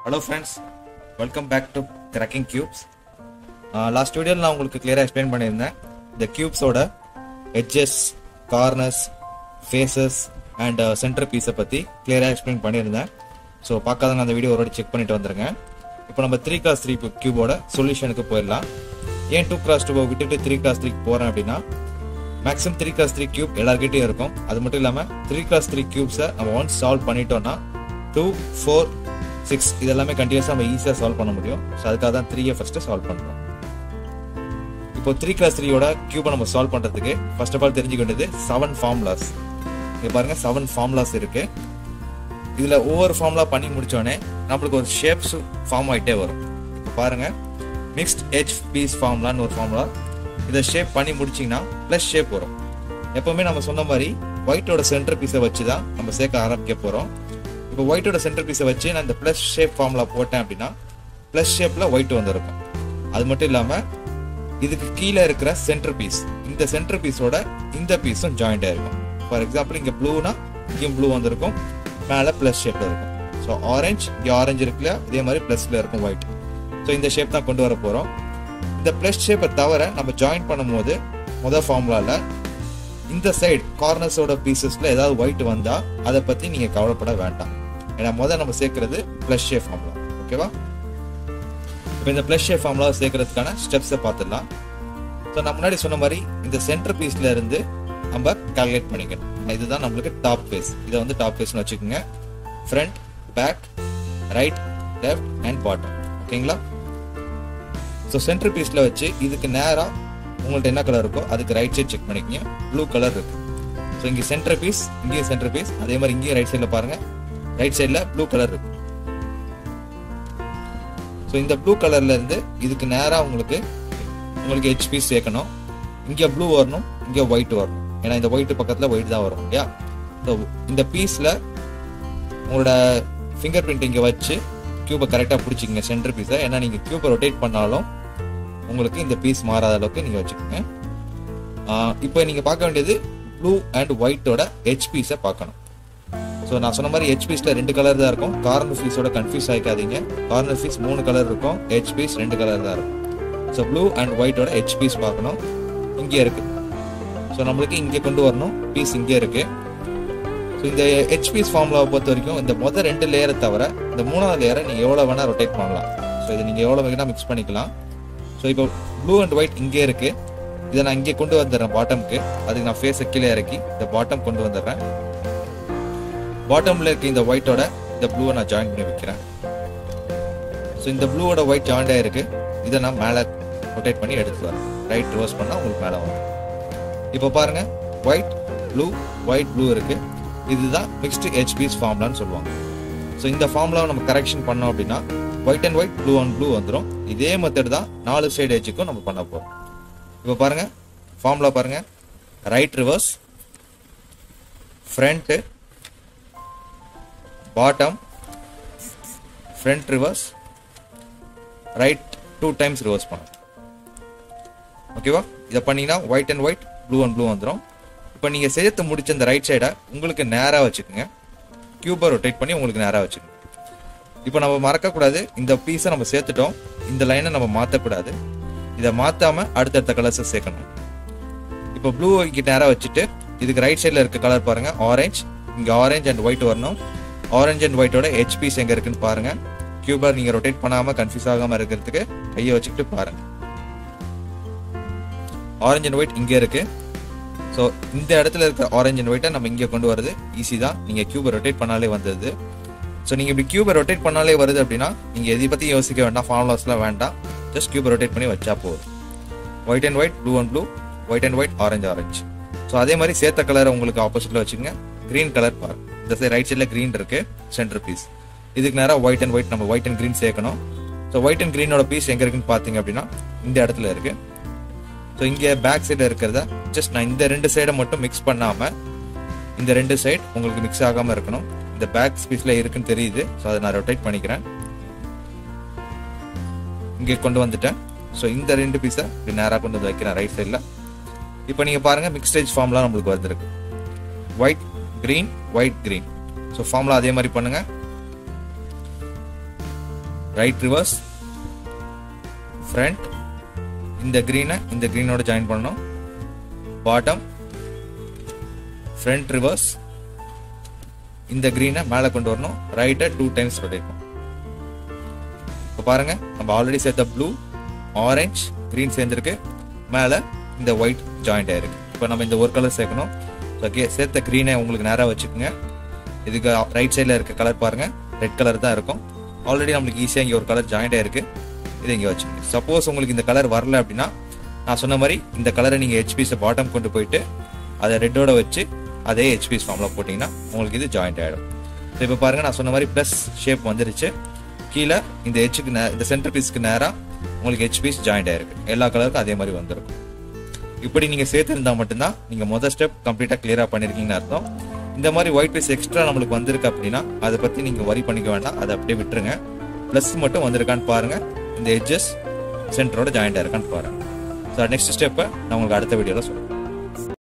hello friends welcome back to cracking cubes last வீடியோவில் நான் உங்களுக்கு கிளியராக எக்ஸ்பிளைன் பண்ணியிருந்தேன் இந்த கியூப்ஸோட edges corners faces and centre பீஸை பற்றி கிளியராக எக்ஸ்பிளைன் பண்ணியிருந்தேன் ஸோ பார்க்காதவங்க அந்த வீடியோ ஒரு செக் பண்ணிட்டு வந்துருங்க இப்போ நம்ம த்ரீ கிளாஸ் த்ரீ கியூபோட சொல்யூஷனுக்கு போயிடலாம் ஏன் டூ கிளாஸ் டூவை விட்டுட்டு த்ரீ கிளாஸ் த்ரீக்கு போகிறேன் அப்படின்னா maximum three cross three cube எல்லாருக்கிட்டையும் இருக்கும் அது மட்டும் இல்லாமல் த்ரீ கிளாஸ் த்ரீ கியூப்ஸை நம்ம ஒன்ஸ் சால்வ் பண்ணிட்டோம்னா டூ ஃபோர் சிக்ஸ் இதெல்லாமே கண்டினியூஸாக நம்ம ஈஸியாக சால்வ் பண்ண முடியும் ஸோ அதுக்காக தான் த்ரீயை ஃபஸ்ட்டு சால்வ் பண்ணுறோம் இப்போ த்ரீ கிளாஸ் த்ரீயோட கியூபை நம்ம சால்வ் பண்ணுறதுக்கு ஃபர்ஸ்ட் ஆஃப் ஆல் தெரிஞ்சுக்க வேண்டியது செவன் ஃபார்முலாஸ் இங்கே பாருங்க செவன் ஃபார்முலாஸ் இருக்கு இதில் ஒவ்வொரு ஃபார்முலா பண்ணி முடிச்சோடனே நம்மளுக்கு ஒரு ஷேப்ஸ் ஃபார்ம் ஆகிட்டே வரும் இப்போ பாருங்க மிக்ஸ்ட் ஹெச் பீஸ் ஃபார்முலான்னு ஒரு ஃபார்முலா இதை ஷேப் பண்ணி முடிச்சிங்கன்னா ப்ளஸ் ஷேப் வரும் எப்பவுமே நம்ம சொன்ன மாதிரி ஒயிட்டோட சென்டர் பீஸை வச்சு தான் நம்ம சேர்க்க ஆரம்பிக்க போகிறோம் இப்போ ஒயிட்டோட சென்டர் பீஸை வச்சு நான் இந்த ப்ளஸ் ஷேப் ஃபார்முலா போட்டேன் அப்படின்னா ப்ளஸ் ஷேப்பில் ஒயிட் வந்திருக்கும் அது மட்டும் இல்லாமல் இதுக்கு கீழே இருக்கிற சென்டர் பீஸ் இந்த சென்டர் பீஸோட இந்த பீஸும் ஜாயிண்ட் ஆயிருக்கும் ஃபார் எக்ஸாம்பிள் இங்கே ப்ளூனா இங்கேயும் ப்ளூ வந்திருக்கும் மேலே ப்ளஸ் ஷேப்பில் இருக்கும் ஸோ ஆரஞ்சு இங்கே ஆரஞ்சு இருக்குல்ல இதே மாதிரி ப்ளஸில் இருக்கும் ஒயிட் ஸோ இந்த ஷேப் தான் கொண்டு வர போகிறோம் இந்த ப்ளஸ் ஷேப்பை தவிர நம்ம ஜாயின் பண்ணும்போது முதல் ஃபார்முலாவில் இந்த சைடு கார்னர்ஸோட பீசஸ்ல ஏதாவது ஒயிட் வந்தா அதை பத்தி நீங்க கவலைப்பட வேண்டாம் ஏன்னா முதல்ல நம்ம சேர்க்கறது பிளஸ் ஷேப் ஃபார்முலா ஓகேவா இப்போ இந்த பிளஸ் ஷேப் ஃபார்முலா சேர்க்கறதுக்கான ஸ்டெப்ஸை பார்த்துடலாம் ஸோ நான் முன்னாடி சொன்ன மாதிரி இந்த சென்டர் பீஸ்ல இருந்து நம்ம கால்குலேட் பண்ணிக்கணும் இதுதான் நம்மளுக்கு டாப் ஃபேஸ் இதை வந்து டாப் ஃபேஸ்னு வச்சுக்கோங்க front back right left and bottom ஓகேங்களா ஸோ சென்டர் பீஸில் வச்சு இதுக்கு நேராக உங்கள்ட்ட என்ன கலர் இருக்கோ அதுக்கு ரைட் சைட் செக் பண்ணிக்கங்க ப்ளூ கலர் இருக்கு ஸோ இங்கே சென்டர் பீஸ் இங்கேயும் சென்டர் பீஸ் அதே மாதிரி இங்கேயும் ரைட் சைடில் பாருங்க ரைட் சைடில் ப்ளூ கலர் இருக்கு ஸோ இந்த ப்ளூ கலர்ல இருந்து இதுக்கு நேராக உங்களுக்கு உங்களுக்கு ஹெச் பீஸ் சேர்க்கணும் இங்கே ப்ளூ வரணும் இங்கே ஒயிட் வரணும் ஏன்னா இந்த ஒயிட் பக்கத்தில் ஒயிட் தான் வரும் இல்லையா ஸோ இந்த பீஸில் உங்களோட ஃபிங்கர் பிரிண்ட் இங்கே வச்சு கியூபை கரெக்டாக பிடிச்சிக்கங்க சென்டர் பீஸை ஏன்னா நீங்கள் கியூபை ரொட்டேட் பண்ணாலும் உங்களுக்கு இந்த பீஸ் மாறாத அளவுக்கு நீங்கள் வச்சுக்கோங்க இப்போ நீங்கள் பார்க்க வேண்டியது ப்ளூ அண்ட் ஒயிட்டோட ஹெச் பீஸை பார்க்கணும் ஸோ நான் சொன்ன மாதிரி ஹெச் பீஸில் ரெண்டு கலர் தான் இருக்கும் கார்னர் ஃபீஸோட கன்ஃபியூஸ் ஆகிக்காதீங்க கார்னர் ஃபீஸ் மூணு கலர் இருக்கும் ஹெச் பீஸ் ரெண்டு கலர் தான் இருக்கும் ஸோ ப்ளூ அண்ட் ஒயிட்டோட ஹெச் பீஸ் பார்க்கணும் இங்கே இருக்கு ஸோ நம்மளுக்கு இங்கே கொண்டு வரணும் பீஸ் இங்கே இருக்கு ஸோ இந்த ஹெச் பீஸ் ஃபார்முலாவை பொறுத்த வரைக்கும் இந்த மொதல் ரெண்டு லேயரை தவிர இந்த மூணாவது லேயரை நீங்கள் எவ்வளோ வேணால் ரொட்டேட் பண்ணலாம் ஸோ இதை நீங்கள் எவ்வளோ வேணால் மிக்ஸ் பண்ணிக்கலாம் ஸோ இப்போ ப்ளூ அண்ட் ஒயிட் இங்கே இருக்கு இதை நான் இங்கே கொண்டு வந்துடுறேன் பாட்டம்க்கு அதுக்கு நான் ஃபேஸை கீழே இறக்கி இந்த பாட்டம் கொண்டு வந்துடுறேன் பாட்டம்ல இருக்க இந்த ஒயிட்டோட இந்த ப்ளூவை நான் ஜாயின் பண்ணி வைக்கிறேன் ஸோ இந்த ப்ளூவோட ஒயிட் ஜாயிண்ட் ஆயிருக்கு இதை நான் மேலே ரொட்டேட் பண்ணி எடுத்து வரேன் ரைட் ரிவர்ஸ் பண்ணால் உங்களுக்கு மேலே வரும் இப்போ பாருங்க ஒயிட் ப்ளூ ஒயிட் ப்ளூ இருக்கு இதுதான் மிக்ஸ்டு ஹெச்பிஸ் ஃபார்ம்லான்னு சொல்லுவாங்க ஸோ இந்த ஃபார்முலாவை நம்ம கரெக்ஷன் பண்ணோம் அப்படின்னா white and white blue and blue வந்துடும் இதே மெத்தட் தான் நாலு சைடு எஜ்ஜுக்கும் நம்ம பண்ண போகிறோம் இப்போ பாருங்க ஃபார்முலா பாருங்க right reverse front bottom front reverse right two times reverse பண்ணணும் ஓகேவா இதை பண்ணீங்கன்னா white and white blue and blue வந்துடும் இப்போ நீங்கள் சேர்த்து முடிச்ச இந்த ரைட் சைடை உங்களுக்கு நேராக வச்சுக்கோங்க கியூபை ரொட்டேட் பண்ணி உங்களுக்கு நேராக வச்சுக்கோங்க இப்போ நம்ம மறக்கக்கூடாது இந்த பீஸை நம்ம சேர்த்துட்டோம் இந்த லைனை நம்ம மாற்றக்கூடாது இதை மாற்றாம அடுத்தடுத்த கலர்ஸை சேர்க்கணும் இப்போ ப்ளூ இங்கே நேராக வச்சுட்டு இதுக்கு ரைட் சைடில் இருக்க கலர் பாருங்க ஆரஞ்ச் இங்கே ஆரஞ்ச் அண்ட் ஒயிட் வரணும் ஆரஞ்ச் அண்ட் ஒயிட்டோட ஹெச் பீஸ் எங்கே இருக்குன்னு பாருங்க கியூபர் நீங்கள் ரொட்டேட் பண்ணாமல் கன்ஃபியூஸ் ஆகாமல் இருக்கிறதுக்கு கையை வச்சுக்கிட்டு பாருங்க ஆரஞ்ச் அண்ட் ஒயிட் இங்கே இருக்கு ஸோ இந்த இடத்துல இருக்க ஆரஞ்ச் அண்ட் ஒயிட்டை நம்ம இங்கே கொண்டு வரது ஈஸி தான் நீங்கள் கியூபை ரொட்டேட் பண்ணாலே வந்தது ஸோ நீங்கள் இப்படி கியூபை ரொட்டேட் பண்ணாலே வருது அப்படின்னா நீங்கள் எதை பற்றி யோசிக்க வேண்டாம் ஃபார்முலாஸ்லாம் வேண்டாம் ஜஸ்ட் கியூபை ரொட்டேட் பண்ணி வச்சா போதும் white and white blue and blue white and white orange orange so அதே மாதிரி சேர்த்த கலரை உங்களுக்கு ஆப்போசிட்டில் வச்சுக்கோங்க க்ரீன் கலர் பாரு இந்த சைடு ரைட் சைடில் க்ரீன் இருக்கு சென்டர் பீஸ் இதுக்கு நேராக ஒயிட் அண்ட் ஒயிட் நம்ம ஒயிட் அண்ட் க்ரீன் சேர்க்கணும் ஸோ ஒயிட் அண்ட் க்ரீனோட பீஸ் எங்கே இருக்குன்னு பார்த்தீங்க அப்படின்னா இந்த இடத்துல இருக்கு ஸோ இங்கே பேக் சைடில் இருக்கிறத ஜஸ்ட் நான் இந்த ரெண்டு சைடை மட்டும் மிக்ஸ் பண்ணாமல் இந்த ரெண்டு சைடு உங்களுக்கு மிக்ஸ் ஆகாமல் இருக்கணும் இந்த பேக் ஸ்பீஸில் இருக்குன்னு தெரியுது ஸோ அதை நான் ரொட்டேட் பண்ணிக்கிறேன் இங்கே கொண்டு வந்துட்டேன் ஸோ இந்த ரெண்டு பீஸை இப்படி நேராக கொண்டு வந்து வைக்கிறேன் ரைட் சைடில் இப்போ நீங்கள் பாருங்கள் மிக்ஸ்டேஜ் ஃபார்ம்லாம் நம்மளுக்கு வந்திருக்கு white green white green so formula அதே மாதிரி பண்ணுங்கள் ரைட் ரிவர்ஸ் ஃப்ரண்ட் இந்த க்ரீனை இந்த க்ரீனோட ஜாயின் பண்ணணும் பாட்டம் ஃப்ரண்ட் ரிவர்ஸ் இந்த க்ரீனை மேலே கொண்டு வரணும் ரைட்டை டூ டைம்ஸ் ரொட்டேட் பண்ணணும் இப்போ பாருங்க நம்ம ஆல்ரெடி சேர்த்த ப்ளூ ஆரஞ்சு க்ரீன் சேர்ந்துருக்கு மேலே இந்த ஒயிட் ஜாயிண்ட் ஆயிருக்கு இப்போ நம்ம இந்த ஒரு கலர் சேர்க்கணும் ஓகே சேர்த்த க்ரீனை உங்களுக்கு நேராக வச்சுக்கோங்க இதுக்கு ரைட் சைடில் இருக்க கலர் பாருங்க ரெட் கலர் தான் இருக்கும் ஆல்ரெடி நம்மளுக்கு ஈஸியாக இங்கே ஒரு கலர் ஜாயிண்ட் ஆயிருக்கு இதை இங்கே வச்சுக்கோங்க சப்போஸ் உங்களுக்கு இந்த கலர் வரல அப்படின்னா நான் சொன்ன மாதிரி இந்த கலரை நீங்கள் ஹெச்பிஸை பாட்டம் கொண்டு போயிட்டு அதை ரெட்டோட வச்சு அதே ஹெச்பிஸ் ஃபார்மில் போட்டிங்கன்னா உங்களுக்கு இது ஜாயிண்ட் ஆகிடும் ஸோ இப்போ பாருங்கள் நான் சொன்ன மாதிரி ப்ளஸ் ஷேப் வந்துருச்சு கீழே இந்த ஹெச்சுக்கு நே இந்த சென்டர் பீஸ்க்கு நேராக உங்களுக்கு ஹெச்பிஸ் ஜாயிண்ட் ஆயிருக்கு எல்லா கலருக்கும் அதே மாதிரி வந்திருக்கும் இப்படி நீங்கள் சேர்த்துருந்தா மட்டும்தான் நீங்கள் மொதல் ஸ்டெப் கம்ப்ளீட்டாக கிளியராக பண்ணியிருக்கீங்கன்னு அர்த்தம் இந்த மாதிரி ஒயிட் பீஸ் எக்ஸ்ட்ரா நம்மளுக்கு வந்திருக்கு அப்படின்னா அதை பற்றி நீங்கள் வரி பண்ணிக்க வேண்டாம் அதை அப்படியே விட்டுருங்க ப்ளஸ் மட்டும் வந்திருக்கான்னு பாருங்கள் இந்த எட்ஜஸ் சென்டரோட ஜாயிண்ட் ஆயிருக்கான்னு பாருங்கள் ஸோ நெக்ஸ்ட் ஸ்டெப்பை நான் உங்களுக்கு அடுத்த வீடியோவில் சொல்கிறேன்